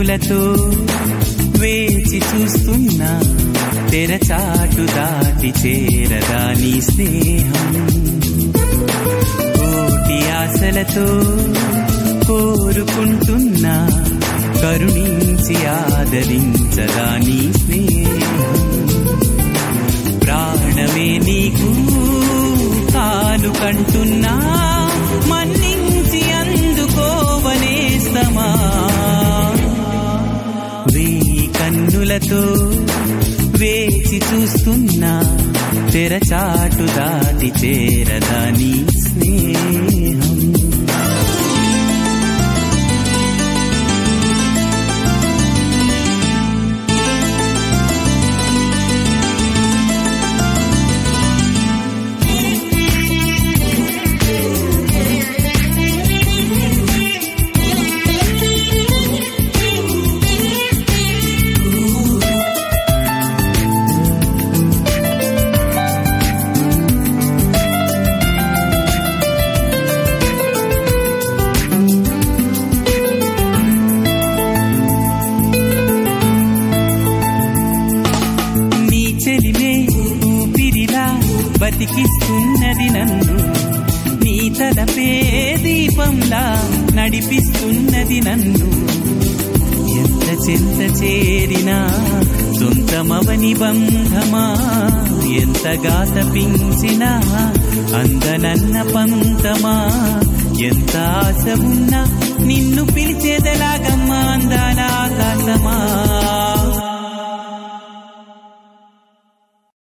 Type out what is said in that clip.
కన్నులతో వేచి చూస్తున్నా తెరచాటు దాటి చేరదా నీ స్నేహం కోటి ఆశలతో కోరుకుంటున్నా కరుణించి ఆదరించదా నీ స్నేహం ప్రాణమే నీకు కాలు కంటున్నా మన్నించి అందుకోవనేస్తమా వేయి కన్నులతో వేచి చూస్తున్నా తెరచాటు దాటి చేరదా నీ స్నేహం నీ చెలిమే ఊపిరిలా బతికిస్తున్నది నన్ను నీ తలపే దీపంలా నడిపిస్తున్నది నన్ను ఎంత చెంత చేరినా సొంతమవని బంధమా ఎంతగా తపించినా అందనన్న పంతమా ఎంత ఆశ ఉన్నా నిన్ను పిలిచేదలాగమ్మా అందాల ఆకాశమా